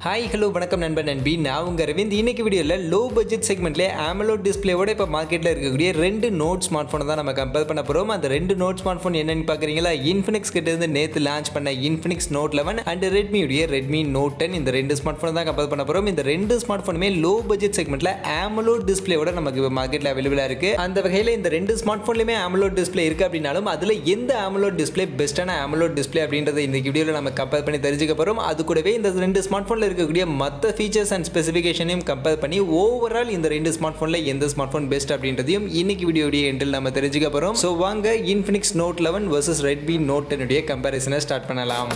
hi hello வணக்கம் நண்பன் நண்பி நான் உங்கள் அரவிந்த் இன்னைக்கு வீடியோவில் லோ பட்ஜெட் செக்மெண்ட்லேயே AMOLED டிஸ்பிளேவோட இப்போ மார்க்கெட்டில் இருக்கக்கூடிய ரெண்டு நோட் ஸ்மார்ட் ஃபோனை தான் நம்ம கம்பேர் பண்ண போகிறோம் அந்த ரெண்டு நோட் ஸ்மார்ட் ஃபோன் என்னன்னு பார்க்குறீங்களா இன்ஃபினிக்ஸ் கிட்ட இருந்து நேற்று லான்ச் பண்ண இன்ஃபினிக்ஸ் நோட் லெவன் அண்ட் ரெட்மியுடைய ரெட்மி நோட் டென் இந்த ரெண்டு ஸ்மார்ட் ஃபோனை தான் கம்பேர் பண்ண போகிறோம் இந்த ரெண்டு ஸ்மார்ட் ஃபோனுமே லோ பட்ஜெட் செக்மெண்ட்டில் AMOLED டிஸ்பிளேவோட நமக்கு இப்போ மார்க்கெட்டில் அவைலபிளாக இருக்குது அந்த வகையில் இந்த ரெண்டு ஸ்மார்ட் ஃபோன்லையுமே AMOLED டிஸ்பிளே இருக்குது அப்படின்னாலும் அதில் எந்த AMOLED டிஸ்பிளே பெஸ்ட்டான AMOLED டிஸ்பிளே அப்படின்றத இந்த வீடியோவில் நம்ம கம்பேர் பண்ணி தெரிஞ்சுக்க போகிறோம் அது கூடவே இந்த ரெண்டு ஸ்மார்ட் ஃபோனில் இருக்கக்கூடிய மற்ற ஃபீச்சர்ஸ் அண்ட் ஸ்பெசிஃபிகேஷனையும் கம்பேர் பண்ணி ஓவரால் இந்த ரெண்டு ஸ்மார்ட் ஃபோனில் எந்த ஸ்மார்ட் ஃபோன் பெஸ்ட் அப்படின்றதையும் இன்னைக்கு வீடியோடைய எண்டில் நம்ம தெரிஞ்சுக்க போகிறோம் ஸோ வாங்க Infinix note eleven versus Redmi note டென்னுடைய கம்பேரிசனை ஸ்டார்ட் பண்ணலாம்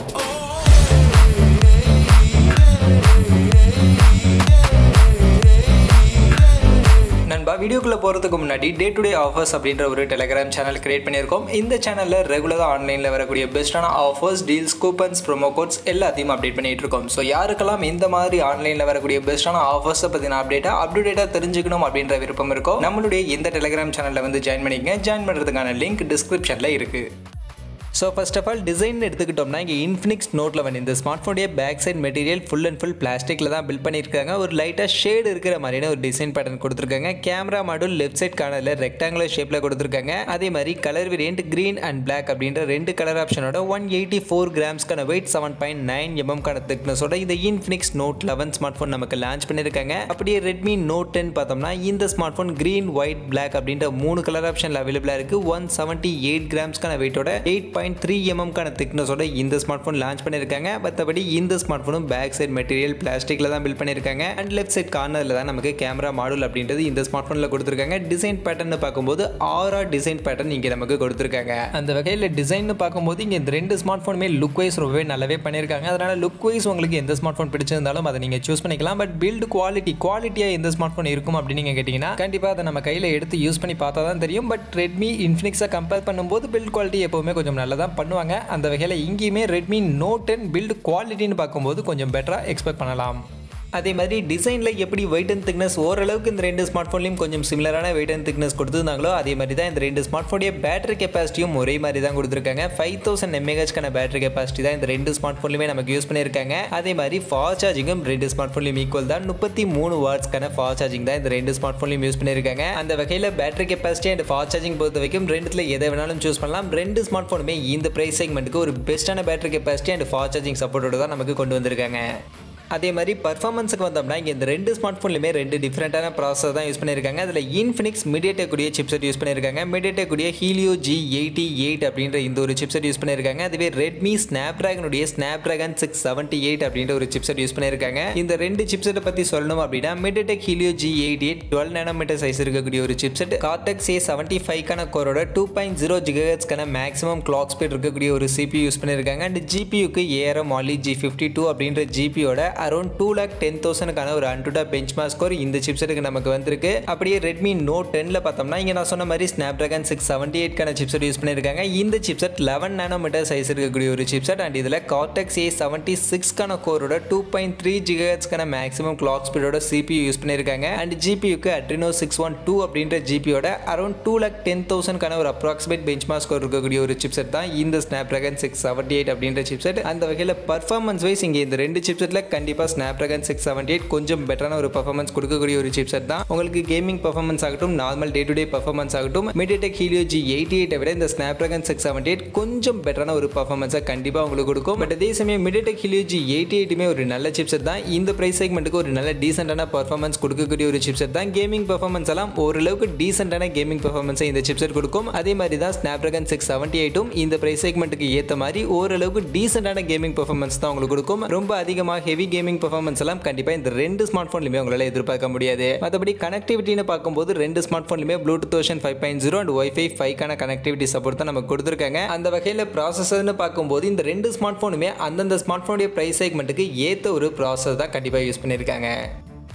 நண்பா வீடியோக்குள்ளே போகிறதுக்கு முன்னாடி டே டு டே ஆஃபர்ஸ் அப்படின்ற ஒரு டெலிகிராம் சேனல் கிரியேட் பண்ணியிருக்கோம் இந்த சேனலில் ரெகுலராக ஆன்லைனில் வரக்கூடிய பெஸ்ட்டான offers deals coupons promo codes எல்லாத்தையும் அப்டேட் பண்ணிட்டு இருக்கோம் ஸோ யாருக்கெல்லாம் இந்த மாதிரி ஆன்லைனில் வரக்கூடிய பெஸ்ட்டான ஆஃபர்ஸை பற்றின அப்டேட்டாக அப்டேட்டாக தெரிஞ்சுக்கணும் அப்படின்ற விருப்பம் இருக்கோ நம்மளுடைய இந்த டெலிகிராம் சேனலில் வந்து ஜாயின் பண்ணிக்கங்க ஜாயின் பண்ணுறதுக்கான லிங்க் டிஸ்கிரிப்ஷனில் இருக்குது so first of all design எடுத்துக்கிட்டோம்னா இங்கே இன்ஃபினிக்ஸ் நோட் லெவன் இந்த ஸ்மார்ட் ஃபோனுடைய back side material full and full பிளாஸ்டிக்கில் தான் பில்ட் பண்ணியிருக்காங்க ஒரு லைட்டாக ஷேடு இருக்கிற மாதிரியான ஒரு டிசைன் பேட்டர்ன் கொடுத்துருக்காங்க கேமரா மாடல் லெஃப்ட் சைட் கார்னரில் ரெக்டாங்குலர் ஷேப்பில் கொடுத்துருக்காங்க அதே மாதிரி colour variant green and black அப்படின்ற ரெண்டு கலர் ஆப்ஷனோட ஒன் எயிட்டி ஃபோர் கிராம்ஸ்க்கான வெயிட் செவன் பாயிண்ட் நைன் எம்எம்கான திக்னஸோட இந்த Infinix note eleven smart phone நமக்கு லான்ச் பண்ணியிருக்காங்க அப்படியே ரெட்மி நோட் டென் பார்த்தோம்னா இந்த smart phone green white black அப்படின்ற மூணு கலர் ஆப்ஷனில் அவைலபிளாக இருக்குது ஒன் செவன்ட்டி எயிட் கிராம்ஸ்க்கான வெயிட்டோட எயிட் பாயிண்ட் த்ரீ எம்எம்கான திக்னஸோட இந்த ஸ்மார்ட் ஃபோன் லான்ச் பண்ணியிருக்காங்க மற்றபடி இந்த ஸ்மார்ட் ஃபோனும் பேக் சைட் மெட்டீரியல் பிளாஸ்டிக்கில் தான் பில்ட் பண்ணியிருக்காங்க அண்ட் லெஃப்ட் சைட் கார்னரில் தான் நமக்கு கேமரா மாடல் அப்படின்றது இந்த ஸ்மார்ட் ஃபோனில் கொடுத்துருக்காங்க டிசைன் பேட்டர்னு பார்க்கும்போது ஆரா டிசைன் பேட்டர்ன் இங்கே நமக்கு கொடுத்துருக்காங்க அந்த வகையில் டிசைன் பார்க்கும்போது இங்கே இந்த ரெண்டு ஸ்மார்ட் ஃபோனுமே லுக் வைஸ் ரொம்பவே நல்லாவே பண்ணியிருக்காங்க அதனால் லுக் வைஸ் உங்களுக்கு எந்த ஸ்மார்ட் ஃபோன் பிடிச்சிருந்தாலும் அதை நீங்கள் சூஸ் பண்ணிக்கலாம் பட் பில்டு குவாலிட்டி குவாலிட்டியாக எந்த ஸ்மார்ட் ஃபோன் இருக்கும் அப்படின்னு நீங்கள் கேட்டிங்கன்னா கண்டிப்பாக அதை நம்ம கையில் எடுத்து யூஸ் பண்ணி பார்த்தா தான் தெரியும் பட் ரெட்மி இன்ஃபினிக்ஸை கம்பேர் பண்ணும்போது பில்ட் குவாலிட்டி எப்போவுமே கொஞ்சம் நல்லா தான் பண்ணுவாங்க அந்த வகையில் இங்கேயுமே ரெட்மி நோட் டென் பில்டு குவாலிட்டின்னு பார்க்கும்போது கொஞ்சம் பெட்டராக எக்ஸ்பெக்ட் பண்ணலாம் அதே மாதிரி டிசைனில் எப்படி வெயிட் அண்ட் திக்னஸ் ஓரளவுக்கு இந்த ரெண்டு ஸ்மார்ட் ஃபோன்லையும் கொஞ்சம் சிமிலரான வெயிட் அண்ட் திக்னஸ் கொடுத்துருந்தாங்களோ அதே மாதிரி தான் இந்த ரெண்டு ஸ்மார்ட் ஃபோனுடைய பேட்டரி கெப்பாசிட்டியும் ஒரே மாதிரி தான் கொடுத்துருக்காங்க ஃபைவ் தௌசண்ட் எம்ஏஹெச்க்கான பேட்டரி கெப்பாசிட்டி தான் இந்த ரெண்டு ஸ்மார்ட் ஃபோன்லையுமே நமக்கு யூஸ் பண்ணியிருக்காங்க அதே மாதிரி ஃபாஸ்ட் சார்ஜிங்கும் ரெண்டு ஸ்மார்ட் ஃபோன்லையும் ஈக்குவல் தான் முப்பத்தி மூணு வாட்ஸ்க்கான ஃபாஸ்ட் சார்ஜிங் தான் இந்த ரெண்டு ஸ்மார்ட் ஃபோன்லையும் யூஸ் பண்ணியிருக்காங்க அந்த வகையில் battery capacity and fast charging பொறுத்த வரைக்கும் ரெண்டுத்தில் எதை வேணாலும் சூஸ் பண்ணலாம் ரெண்டு ஸ்மார்ட் ஃபோனுமே இந்த ப்ரைஸ் செக்மெண்ட்டுக்கு ஒரு பெஸ்ட்டான battery capacity and fast charging சப்போர்ட்டோட தான் நமக்கு கொண்டு வந்திருக்காங்க அதே மாதிரி பர்ஃபார்மன்ஸுக்கு வந்தோம்னா இங்கே இந்த ரெண்டு ஸ்மார்ட் ஃபோன்லையுமே ரெண்டு டிஃப்ரெண்ட்டான ப்ராசஸ் தான் யூஸ் பண்ணியிருக்காங்க அதில் இன்ஃபினிக்ஸ் மீடியடெக் கூடிய சிப்செட் யூஸ் பண்ணியிருக்காங்க மீடியடெக் கூடிய ஹீலியோ ஜி எயிட்டி எயிட் அப்படின்ற இந்த ஒரு சிப்செட் யூஸ் பண்ணியிருக்காங்க அதுவே ரெட்மி ஸ்னாப் ட்ராகனுடைய Snapdragon six seventy eight அப்படின்ற ஒரு சிப்செட் யூஸ் பண்ணியிருக்காங்க இந்த ரெண்டு சிப்செட்டை பற்றி சொல்லணும் அப்படின்னா MediaTek Helio G eighty eight twelve nanometer size இருக்கக்கூடிய ஒரு சிப்செட் கார்டெக்ஸ் ஏ செவன்ட்டி ஃபைவ்க்கான கோரோட டூ பாயிண்ட் ஜீரோ ஜிகஹெட்ஸ்க்கான மேக்ஸிமம் கிளாக் ஸ்பீட் இருக்கக்கூடிய ஒரு சிபி யூஸ் பண்ணியிருக்காங்க அண்ட் ஜிபியூக்கு ARM Mali G fifty two அப்படின்ற ஜிபியோட அரௌண்ட் டூ லேக் டென் தௌசண்ட்க்கான ஒரு அன்டுடா பெஞ்ச் மார்க் ஸ்கோர் இந்த சிப்செட்டுக்கு நமக்கு வந்திருக்கு அப்படியே ரெட்மி நோட் டென்ல பார்த்தோம்னா இங்கே நான் சொன்ன மாதிரி ஸ்னாப் ட்ராகன் சிக்ஸ் செவன்ட்டி எயிட்கான சிப்செட் யூஸ் பண்ணியிருக்காங்க இந்த சிப்செட் லெவன் நேனோமீட்டர் சைஸ் இருக்கக்கூடிய ஒரு சிப்செட் அண்ட் இதில் கார்டெக்ஸ் ஏ செவன்ட்டி சிக்ஸ்க்கான கோரோட டூ பாயிண்ட் த்ரீ ஜிஹெச்க்கான மேக்ஸிமம் கிளாக் ஸ்பீடோட சிபியூ யூஸ் பண்ணியிருக்காங்க அண்ட் ஜிபியூக்கு அட்ரினோ சிக்ஸ் ஒன் டூ அப்படின்ற ஜிபியோட அரௌண்ட் டூ லேக் டென் தௌசண்ட்க்கான ஒரு அப்ராக்சிமேட் பெஞ்ச் மார்க் ஸ்கோர் இருக்கக்கூடிய ஒரு சிப்செட் தான் இந்த Snapdragon six seventy eight அப்படின்ற சிப்செட் அந்த வகையில் பர்ஃபார்மன்ஸ் வைஸ் இங்கே இந்த ரெண்டு சிப்செட்டில் கண்டிப்பாக Snapdragon six seventy eight கொஞ்சம் பெட்டரான ஒரு பர்ஃபார்மன்ஸ் கொடுக்கக்கூடிய ஒரு சிப்செட் தான் உங்களுக்கு கேமிங் பர்ஃபார்மன்ஸ் ஆகட்டும் normal day to day performance ஆகட்டும் மீடியடெக் ஹீலியோ ஜி எயிட்டி எயிட்டை விட இந்த Snapdragon six seventy eight கொஞ்சம் பெட்டரான ஒரு பர்ஃபார்மன்ஸை கண்டிப்பாக உங்களுக்கு கொடுக்கும் பட் அதே சமயம் மீடியடெக் ஹீலியோ ஜி எயிட்டி எயிட்டுமே ஒரு நல்ல சிப்செட் தான் இந்த ப்ரைஸ் செக்மெண்ட்டுக்கு ஒரு நல்ல டீசென்டான பர்ஃபார்மன்ஸ் கொடுக்கக்கூடிய ஒரு சிப்செட் தான் கேமிங் பர்ஃபார்மன்ஸ் எல்லாம் ஓரளவுக்கு டீசென்டான கேமிங் பர்ஃபார்மன்ஸை இந்த சிப்செட் கொடுக்கும் அதே மாதிரி தான் ஸ்னாப் ட்ராகன் சிக்ஸ் செவன்ட்டி எயிட்டும் இந்த ப்ரைஸ் செக்மெண்ட்டுக்கு ஏற்ற மாதிரி ஓரளவுக்கு டீசென்டான கேமிங் பர்ஃபார்மன்ஸ் தான் உங்களுக்கு கொடுக்கும் ரொம்ப அதிகமாக ஹெவி கேமிங் பர்ஃபார்மன்ஸ் எல்லாம் கண்டிப்பாக இந்த ரெண்டு ஸ்மார்ட் ஃபோன்லையுமே உங்களால் எதிர்பார்க்க முடியாது மற்றபடி கனெக்டிவிட்டின்னு பார்க்கும்போது ரெண்டு ஸ்மார்ட் ஃபோன்லையுமே Bluetooth version five point zero and wifi ஃபைவ்க்கான கனெக்டிவிட்டி சப்போர்ட் தான் நமக்கு கொடுத்துருக்காங்க அந்த வகையில் ப்ராசஸர்னு பார்க்கும்போது இந்த ரெண்டு ஸ்மார்ட் ஃபோனுமே அந்தந்த ஸ்மார்ட் ஃபோனுடைய ப்ரைஸ் செக்மெண்ட்டுக்கு ஏற்ற ஒரு ப்ராசஸ் தான் கண்டிப்பாக யூஸ் பண்ணியிருக்காங்க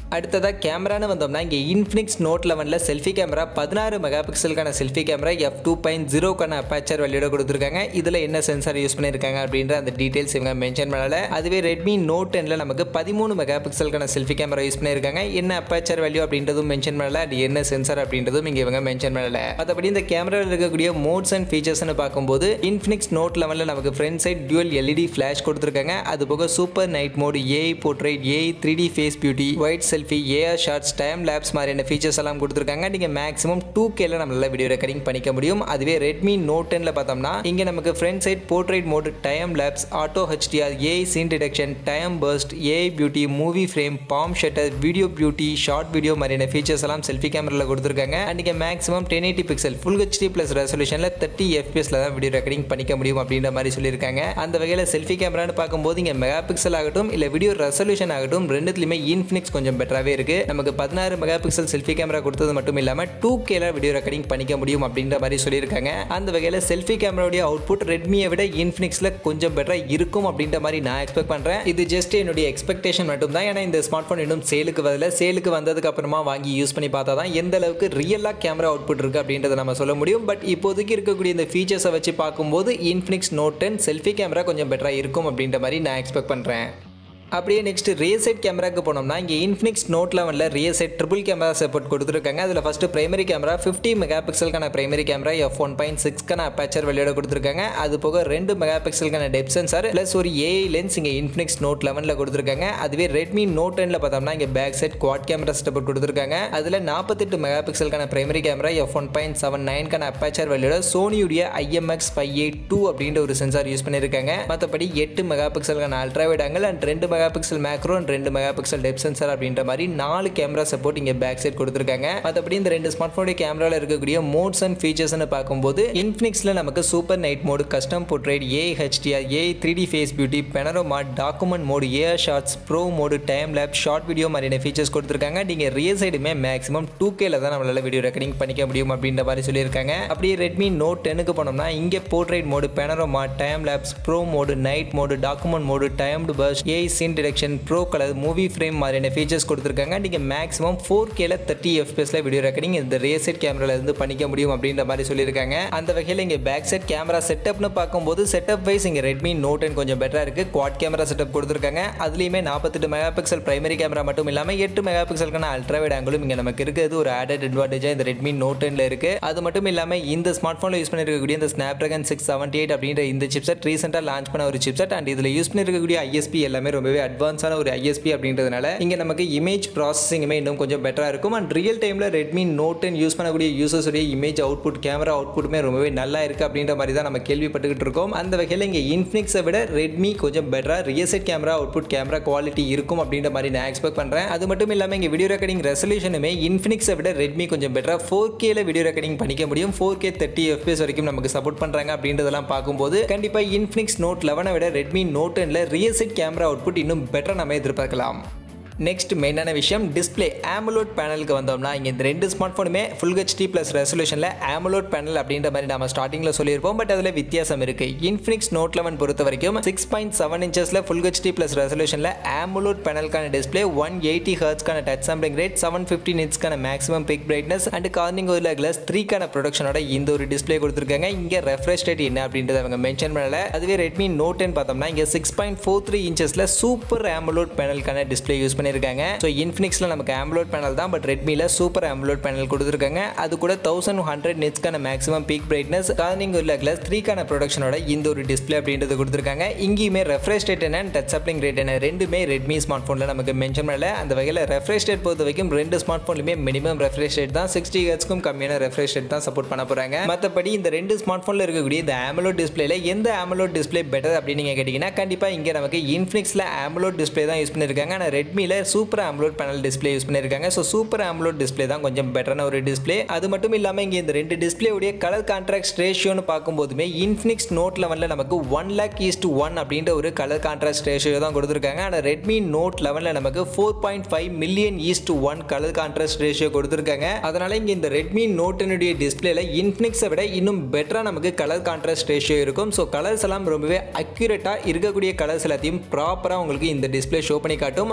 அடுத்ததாக கேமரான்னு வந்தோம்னா இங்கே இன்ஃபினிக்ஸ் நோட் லெவனில் செல்ஃபி கேமரா பதினாறு மெகா பிக்சலுக்கான selfie camera F two point ஜீரோக்கான அப்பாச்சர் வெளியிட கொடுத்துருக்காங்க இதில் என்ன சென்சார் யூஸ் பண்ணியிருக்காங்க அப்படின்ற அந்த டீட்டெயில்ஸ் இவங்க மென்ஷன் பண்ணல அதுவே ரெட்மி நோட் டெனில் நமக்கு பதிமூணு மெகா பிக்சலுக்கான செல்ஃபி கேமரா யூஸ் பண்ணியிருக்காங்க என்ன அப்பாச்சர் வேல்யூ அப்படின்றதும் மென்ஷன் பண்ணல அது என்ன சென்சார் அப்படின்றதும் இங்கே இவங்க மென்ஷன் பண்ணல மற்றபடி இந்த கேமராவில் இருக்கக்கூடிய மோட்ஸ் அண்ட் ஃபீச்சர்ஸ்னு பார்க்கும்போது இன்ஃபினிக்ஸ் நோட் லெவனில் நமக்கு front side dual LED flash கொடுத்துருக்காங்க அது போக super night mode AI portrait AI three D face beauty wide selfie AR shots time lapse மாதிரியான ஃபீச்சர்ஸ் எல்லாம் கொடுத்துருக்காங்க நீங்கள் மேக்ஸிமம் டூ கேல நம்மளால வீடியோ ரெக்கார்டிங் பண்ணிக்க முடியும் அதுவே ரெட்மி நோட் டென்ல பார்த்தோம்னா இங்கே நமக்கு front side portrait mode time lapse auto HDR AI scene detection time burst AI beauty movie frame palm shutter video beauty short video மாதிரியான ஃபீச்சர்ஸ் எல்லாம் செல்ஃபி கேமராவில் கொடுத்துருக்காங்க அண்ட் நீங்கள் maximum ten eighty pixel full HD plus ரெசல்யூஷனில் thirty எஃபிஎஸ்ல தான் video recording பண்ணிக்க முடியும் அப்படின்ற மாதிரி சொல்லியிருக்காங்க அந்த வகையில் செல்ஃபி கேமரான்னு பார்க்கும்போது இங்கே மெகா பிக்சல் ஆகட்டும் இல்லை வீடியோ ரெசல்யூஷன் ஆகட்டும் ரெண்டுத்துலையுமே இன்ஃபினிக்ஸ் கொஞ்சம் பெட்டராகவே இருக்கு நமக்கு பதினாறு மெகா பிக்சல் செல்ஃபி கேமரா கொடுத்தது மட்டும் இல்லாமல் டூ கேல வீடியோ ரெக்கார்டிங் பண்ணிக்க முடியும் அப்படின்ற மாதிரி சொல்லியிருக்காங்க அந்த வகையில் செல்ஃபி கேமராவுடைய அவுட்புட் ரெட்மியை விட இன்ஃபினிக்ஸில் கொஞ்சம் பெட்டராக இருக்கும் அப்படின்ற மாதிரி நான் எக்ஸ்பெக்ட் பண்ணுறேன் இது ஜஸ்ட் என்னுடைய எக்ஸ்பெக்டேஷன் மட்டும் தான் ஏன்னா இந்த ஸ்மார்ட் ஃபோன் இன்னும் சேலுக்கு வரல சேலுக்கு வந்ததுக்கு அப்புறமா வாங்கி யூஸ் பண்ணி பார்த்தா தான் எந்த அளவுக்கு ரியலாக கேமரா அவுட்புட் இருக்குது அப்படின்றத நம்ம சொல்ல முடியும் பட் இப்போதைக்கு இருக்கக்கூடிய இந்த ஃபீச்சர்ஸை வச்சு பார்க்கும்போது Infinix note ten selfie camera கொஞ்சம் பெட்டராக இருக்கும் அப்படின்ற மாதிரி நான் எக்ஸ்பெக்ட் பண்ணுறேன் அப்படியே நெக்ஸ்ட் ரியர் சைட் கேமராக்கு போனோம்னா இங்கே இன்ஃபினிக்ஸ் நோட் லெவனில் rear side triple camera support கொடுத்துருக்காங்க அதில் first primary camera fifty mega பிக்சலுக்கான primary camera F one point சிக்ஸ்க்கான அப்பாச்சர் வெளியிட கொடுத்துருக்காங்க அது போக ரெண்டு மெகா பிக்சலுக்கான டெப் சென்சார் ப்ளஸ் ஒரு ஏஐ லென்ஸ் இங்கே இன்ஃபினிக்ஸ் நோட் லெவனில் கொடுத்துருக்காங்க அதுவே ரெட்மி நோட் டெனில் பார்த்தோம்னா இங்கே back side quad camera support கொடுத்துருக்காங்க அதில் நாற்பத்தெட்டு மெகா பிக்சலுக்கான primary camera F one point seven நைன்கான அப்பாச்சர் வெளியிட சோனியுடைய ஐஎம்எக்ஸ் ஃபைவ் எயிட் டூ அப்படின்ற ஒரு சென்சார் யூஸ் பண்ணியிருக்காங்க மற்றபடி எட்டு மெகா பிக்சலுக்கான அல்ட்ராவைட் ஆங்கிள் அண்ட் ரெண்டு மெகா பிக்சல் மேக்ரோ அண்ட் ரெண்டு மெகா பிக்சல் டெப் சென்சார் அப்படின்ற மாதிரி நாலு கேமரா சப்போர்ட் இங்கே பேக் சைட் கொடுத்துருக்காங்க மற்றபடி இந்த ரெண்டு ஸ்மார்ட் ஃபோனுடைய கேமராவில் இருக்கக்கூடிய மோட்ஸ் அண்ட் ஃபீச்சர்ஸ்னு பார்க்கும்போது இன்ஃபினிக்ஸில் நமக்கு super night mode custom portrait AI HDR AI three D face beauty panorama document mode AR shots pro mode time lapse short video மாதிரியான ஃபீச்சர்ஸ் கொடுத்துருக்காங்க நீங்கள் ரியல் சைடுமே மேக்ஸிமம் டூ கேல தான் நம்மளால வீடியோ ரெக்கார்டிங் பண்ணிக்க முடியும் அப்படின்ற மாதிரி சொல்லியிருக்காங்க அப்படியே ரெட்மி நோட் டெனுக்கு போனோம்னா இங்கே portrait mode panorama time lapse pro mode night mode document mode timed burst AI scene detection pro colour movie frame மாதிரியான ஃபீச்சர்ஸ் கொடுத்துருக்காங்க நீங்கள் மேக்ஸிமம் ஃபோர் கேல தேர்ட்டி எஃபிஎஸ்ல வீடியோ ரெக்கார்டிங் இந்த ரியர் சைட் கேமரால இருந்து பண்ணிக்க முடியும் அப்படின்ற மாதிரி சொல்லியிருக்காங்க அந்த வகையில் இங்கே பேக் சைட் கேமரா செட்டப்னு பார்க்கும்போது செட்டப் வைஸ் இங்கே ரெட்மி நோட் டென் கொஞ்சம் பெட்டராக இருக்குது குவாட் கேமரா செட்டப் கொடுத்துருக்காங்க அதுலேயுமே நாற்பத்தெட்டு மெகா பிக்சல் பிரைமரி கேமரா மட்டும் இல்லாமல் எட்டு மெகா பிக்சலுக்கான அல்ட்ராவைட் ஆங்கிளும் இங்கே நமக்கு இருக்குது ஒரு ஆடட் அட்வான்டேஜாக இந்த ரெட்மி நோட் டென்ல இருக்குது அது மட்டும் இல்லாமல் இந்த ஸ்மார்ட் ஃபோனில் யூஸ் பண்ணிருக்கக்கூடிய இந்த Snapdragon six seventy eight அப்படின்ற இந்த சிப்செட் ரீசெண்டாக லான்ச் பண்ண ஒரு சிப்செட் அண்ட் இதில் யூஸ் பண்ணிருக்கக்கூடிய ஐஎஸ்பி எல்லாமே ரொம்பவே அட்வான்ஸான ஒரு ஐஎஸ்பி அப்படின்றதுனால இங்கே நமக்கு இமேஜ் ப்ராசஸிங்குமே இன்னும் கொஞ்சம் பெட்டராக இருக்கும் அண்ட் ரியல் டைமில் ரெட்மி நோட் டென் யூஸ் பண்ணக்கூடிய யூசர்ஸுடைய இமேஜ் அவுட்புட் கேமரா அவுட்புட்டுமே ரொம்பவே நல்லா இருக்குது அப்படின்ற மாதிரி தான் நம்ம கேள்விப்பட்டுக்கிட்டு இருக்கோம் அந்த வகையில் இங்கே இன்ஃபினிக்ஸை விட ரெட்மி கொஞ்சம் பெட்டராக real side camera output camera quality இருக்கும் அப்படின்ற மாதிரி நான் எக்ஸ்பெக்ட் பண்ணுறேன் அது மட்டும் இல்லாமல் இங்கே வீடியோ ரெக்கார்டிங் ரெசல்யூஷனுமே இன்ஃபினிக்ஸை விட ரெட்மி கொஞ்சம் பெட்டராக ஃபோர் கேல வீடியோ ரெக்கார்டிங் பண்ணிக்க முடியும் ஃபோர் கே தேர்ட்டி எஃபிஎஸ் வரைக்கும் நமக்கு சப்போர்ட் பண்ணுறாங்க அப்படின்றதெல்லாம் பார்க்கும்போது கண்டிப்பாக இன்ஃபினிக்ஸ் நோட் லெவனை விட ரெட்மி நோட் டெனில் ரியல் சைட் கேமரா அவுட்புட் இன்னும் பெட்டராக நம்ம எதிர்பார்க்கலாம் நெக்ஸ்ட் மெயினான விஷயம் டிஸ்பிளே ஆமலோட் பேனலுக்கு வந்தோம்னா இங்கே இந்த ரெண்டு ஸ்மார்ட் ஃபோனுமே ஃபுல் ஹெச்டி ப்ளஸ் ரெசல்யூஷனில் ஆமலோட் பேனல் அப்படின்ற மாதிரி நம்ம ஸ்டார்டிங்கில் சொல்லியிருப்போம் பட் அதில் வித்தியாசம் இருக்குது இன்ஃபினிக்ஸ் நோட் லெவன் பொறுத்த வரைக்கும் சிக்ஸ் பாயிண்ட் செவன் இன்ச்சஸில் ஃபுல் ஹெச்டி ப்ளஸ் ரெசல்யூஷனில் ஆமலோட் பேனலுக்கான டிஸ்பிளே ஒன் எயிட்டி ஹர்ட்ஸ்க்கான touch sampling rate seven fifty நிட்ஸ்க்கான maximum peak brightness and Corning ஒரு கிளாஸ் த்ரீக்கான ப்ரொடக்ஷனோட இந்த ஒரு டிஸ்பிளே கொடுத்துருக்காங்க இங்கே ரெஃப்ரெஷ் ரேட் என்ன அப்படின்றத அவங்க மென்ஷன் பண்ணல அதுவே ரெட்மி நோட் டென் பார்த்தோம்னா இங்கே சிக்ஸ் பாயிண்ட் ஃபோர் த்ரீ இன்ச்சஸில் சூப்பர் ஆமலோட் பேனலுக்கான டிஸ்பிளே யூஸ் பண்ணியிருக்காங்க ஸோ இன்ஃபினிக்ஸில் நமக்கு ஆம்லோட் பேனல் தான் பட் ரெட்மியில் சூப்பர் ஆம்லோட் பேனல் கொடுத்துருக்காங்க அது கூட தௌசண்ட் ஹண்ட்ரட் நிட்ஸ்க்கான மேக்ஸிமம் பீக் பிரைட்னஸ் கார்னிங் உள்ள கிளாஸ் த்ரீக்கான ப்ரொடக்ஷனோட இந்த ஒரு டிஸ்பிளே அப்படின்றது கொடுத்துருக்காங்க இங்கேயுமே ரெஃப்ரெஷ் ரேட் என்ன டச் சப்ளிங் ரேட் என்ன ரெண்டுமே ரெட்மி ஸ்மார்ட் ஃபோனில் நமக்கு மென்ஷன் பண்ணல அந்த வகையில் ரெஃப்ரெஷ் ரேட் பொறுத்த வரைக்கும் ரெண்டு ஸ்மார்ட் ஃபோன்லையுமே மினிமம் ரெஃப்ரெஷ் ரேட் தான் சிக்ஸ்டி ஹெட்ஸ்க்கும் கம்மியான ரெஃப்ரெஷ் ரேட் தான் சப்போர்ட் பண்ண போகிறாங்க மற்றபடி இந்த ரெண்டு ஸ்மார்ட் ஃபோனில் இருக்கக்கூடிய இந்த ஆமலோட் டிஸ்பிளேல எந்த ஆமலோட் டிஸ்பிளே பெட்டர் அப்படின்னு நீங்கள் கேட்டிங்கன்னா கண்டிப்பாக இங்கே நமக்கு இன்ஃபினிக்ஸில் ஆமலோட் டிஸ்பிளே தான் யூஸ் பண்ணியிருக்காங்க ஆனால் ரெட்மியில் super AMOLED panel display use பண்ணியிருக்காங்க ஸோ சூப்பர் ஆம்லோட் டிஸ்பிளே தான் கொஞ்சம் பெட்டரான ஒரு டிஸ்பிளே அது மட்டும் இல்லாமல் இங்கே இந்த ரெண்டு டிஸ்பிளேவுடைய கலர் கான்ட்ராக்ட் ரேஷியோன்னு பார்க்கும்போதுமே இன்ஃபினிக்ஸ் நோட் லெவனில் நமக்கு ஒன் லேக் ஈஸ்ட் ஒன் அப்படின்ற ஒரு கலர் கான்ட்ராஸ்ட் ரேஷியோ தான் கொடுத்துருக்காங்க ஆனால் ரெட்மி நோட் லெவனில் நமக்கு four point five million is to one colour contrast ratio கொடுத்துருக்காங்க அதனால இங்கே இந்த ரெட்மி நோட்டினுடைய டிஸ்பிளேல இன்ஃபினிக்ஸை விட இன்னும் பெட்டராக நமக்கு கலர் கான்ட்ராஸ்ட் ரேஷியோ இருக்கும் ஸோ கலர்ஸ் எல்லாம் ரொம்பவே அக்யூரேட்டாக இருக்கக்கூடிய கலர்ஸ் எல்லாத்தையும் ப்ராப்பராக உங்களுக்கு இந்த டிஸ்பிளே ஷோ பண்ணி காட்டும் அதனால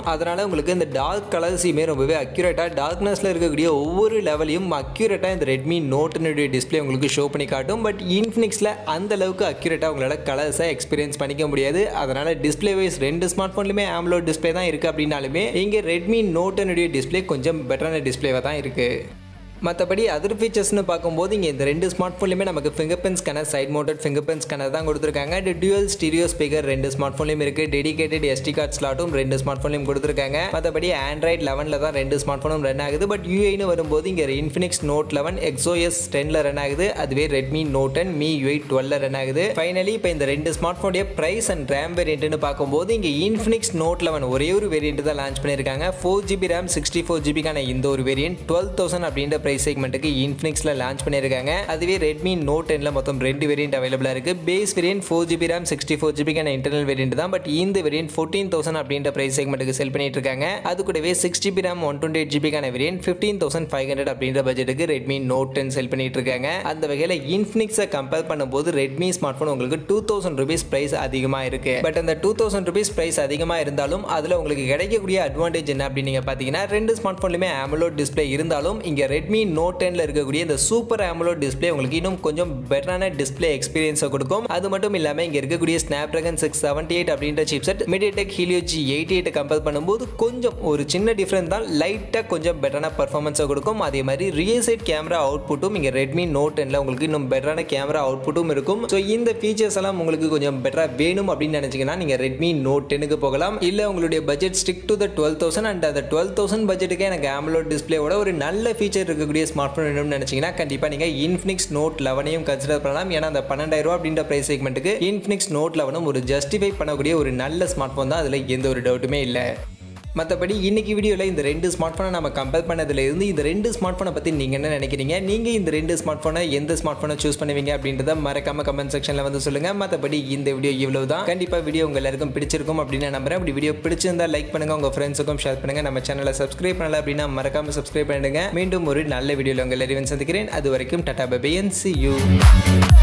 உங்களுக்கு இந்த டார்க் கலர்ஸையுமே ரொம்பவே அக்யூரேட்டாக டார்க்னஸில் இருக்கக்கூடிய ஒவ்வொரு லெவலையும் அக்யூரேட்டாக இந்த ரெட்மி நோட்டினுடைய டிஸ்பிளே உங்களுக்கு ஷோ பண்ணி காட்டும் பட் இன்ஃபினிக்ஸில் அந்த அளவுக்கு அக்யூரேட்டாக உங்களால் கலர்ஸை எக்ஸ்பீரியன்ஸ் பண்ணிக்க முடியாது அதனால் டிஸ்பிளே வைஸ் ரெண்டு ஸ்மார்ட் ஃபோன்லையுமே ஆம்லோ டிஸ்பிளே தான் இருக்குது அப்படின்னாலுமே இங்கே ரெட்மி நோட்டினுடைய டிஸ்பிளே கொஞ்சம் பெட்டரான டிஸ்பிளேவாக தான் இருக்குது மற்றபடி அதர் ஃபீச்சர்ஸ்னு பார்க்கும்போது இங்கே இந்த ரெண்டு ஸ்மார்ட் ஃபோன்லையுமே நமக்கு fingerprint scanner side mounted fingerprint scanner தான் கொடுத்துருக்காங்க இது டியூவல் ஸ்டீரியோ ஸ்பீக்கர் ரெண்டு ஸ்மார்ட் ஃபோன்லையும் இருக்குது டெடிகேட்டட் எஸ்டி கார்ட் ஸ்லாட்டும் ரெண்டு ஸ்மார்ட் ஃபோன்லையும் கொடுத்துருக்காங்க மற்றபடி ஆண்ட்ராய்ட் லெவனில் தான் ரெண்டு ஸ்மார்ட் ஃபோனும் ரன் ஆகுது பட் யூஐன்னு வரும்போது இங்கே இன்ஃபினிக்ஸ் நோட் லெவன் எக்ஸோஎஸ் டென்னில் ரன் ஆகுது அதுவே Redmi note ten MIUI டுவெல்ல ரன் ஆகுது ஃபைனலி இப்போ இந்த ரெண்டு ஸ்மார்ட் ஃபோனுடைய ப்ரைஸ் அண்ட் ரேம் வேரியன்ட்னு பார்க்கும்போது இங்கே இன்ஃபினிக்ஸ் நோட் லெவன் ஒரே ஒரு வேரியன்ட் தான் லான்ச் பண்ணியிருக்காங்க four GB RAM sixty four ஜிபிக்கான இந்த ஒரு வேரியன்ட் டுவெல் தௌசண்ட் அப்படின்ற ப்ரைஸ் செக்மெண்ட்டுக்கு இன்ஃபினிக்ஸில் லான்ச் பண்ணியிருக்காங்க அதுவே ரெட்மி நோட் டென்னில் மொத்தம் ரெண்டு வேரியன்ட் அவைலபிளாக இருக்குது base variant four GB RAM sixty four ஜிபிக்கான இன்டர்னல் வேரியன்ட் தான் பட் இந்த வேரியன்ட் ஃபோர்டீன் தௌசண்ட் அப்படின்ற ப்ரைஸ் செக்மெண்ட்டுக்கு செல் பண்ணிட்டு இருக்காங்க அது கூடவே six GB RAM one twenty eight ஜிபிக்கான variant fifteen thousand five hundred அப்படின்ற பட்ஜெட்டுக்கு ரெட்மி நோட் டென் செல் பண்ணிட்டு இருக்காங்க அந்த வகையில் இன்ஃபினிக்ஸை கம்பேர் பண்ணும்போது ரெட்மி ஸ்மார்ட் ஃபோன் உங்களுக்கு டூ தௌசண்ட் ருபீஸ் ப்ரைஸ் அதிகமாக இருக்கு பட் அந்த டூ தௌசண்ட் ருபீஸ் ப்ரைஸ் அதிகமாக இருந்தாலும் அதில் உங்களுக்கு கிடைக்கக்கூடிய அட்வான்டேஜ் என்ன அப்படின்னு நீங்கள் பார்த்தீங்கன்னா ரெண்டு ஸ்மார்ட் ஃபோன்லையுமே AMOLED டிஸ்பிளே இருந்தாலும் இங்கே ரெட்மி நோட் டென்ல இருக்கக்கூடிய இந்த சூப்பர் AMOLED டிஸ்பிளே உங்களுக்கு இன்னும் கொஞ்சம் பெட்டரான டிஸ்பிளே எக்ஸ்பீரியன்ஸை கொடுக்கும் அது மட்டும் இல்லாமல் இங்கே இருக்கக்கூடிய Snapdragon six seventy eight அப்படின்ற chipset MediaTek Helio G eighty eight compare பண்ணும்போது கொஞ்சம் ஒரு சின்ன டிஃப்ரெண்ட் தான் லைட்டாக கொஞ்சம் பெட்டரான பர்ஃபார்மன்ஸை கொடுக்கும் அதே மாதிரி ரியல் சைட் கேமரா அவுட்புட்டும் இங்கே ரெட்மி நோட் டென்ல உங்களுக்கு இன்னும் பெட்டரான கேமரா அவுட்புட்டும் இருக்கும் ஸோ இந்த ஃபீச்சர்ஸ் எல்லாம் உங்களுக்கு கொஞ்சம் பெட்டராக வேணும் அப்படின்னு நினச்சிங்கன்னா நீங்கள் ரெட்மி நோட் டெனுக்கு போகலாம் இல்லை உங்களுடைய budget stick to the twelve thousand and அந்த டுவெல் தௌசண்ட் பட்ஜெட்டுக்கு எனக்கு AMOLED டிஸ்பிளேவோட ஒரு நல்ல ஃபீச்சர் இருக்கக்கூடிய ஸ்மார்ட் ஃபோன் வேணும்னு நினச்சிங்கன்னா கண்டிப்பாக நீங்கள் இன்ஃபினிக்ஸ் நோட் லெவனையும் கன்சிடர் பண்ணலாம் ஏன்னா அந்த பன்னெண்டாயிரம் ரூபா அப்படின்ற ப்ரைஸ் செக்மெண்ட்டுக்கு இன்ஃபினிக்ஸ் நோட் லெவனும் ஒரு ஜஸ்டிஃபை பண்ணக்கூடிய ஒரு நல்ல ஸ்மார்ட் ஃபோன் தான் அதில் எந்த ஒரு டவுட்டுமே இல்லை மற்றபடி இன்னைக்கு வீடியோவில் இந்த ரெண்டு ஸ்மார்ட் ஃபோனை நம்ம கம்பேர் பண்ணதுல இருந்து இந்த ரெண்டு ஸ்மார்ட் ஃபோனை பற்றி நீங்கள் என்ன நினைக்கிறீங்க நீங்கள் இந்த ரெண்டு ஸ்மார்ட் ஃபோனை எந்த ஸ்மார்ட் ஃபோனை சூஸ் பண்ணுவீங்க அப்படின்றத மறக்காம கமெண்ட் செக்ஷனில் வந்து சொல்லுங்கள் மற்றபடி இந்த வீடியோ இவ்வளவு தான் கண்டிப்பாக வீடியோ உங்கள் எல்லாருக்கும் பிடிச்சிருக்கும் அப்படின்னு நான் நம்புறேன் அப்படி வீடியோ பிடிச்சிருந்தா லைக் பண்ணுங்கள் உங்கள் ஃப்ரெண்ட்ஸுக்கும் ஷேர் பண்ணுங்கள் நம்ம சேனலை சப்ஸ்கிரைப் பண்ணல அப்படின்னா மறக்காம சப்ஸ்கிரைப் பண்ணுங்க மீண்டும் ஒரு நல்ல வீடியோவில் உங்கள் எல்லாரையும் சந்திக்கிறேன் அது வரைக்கும் tata bye and see you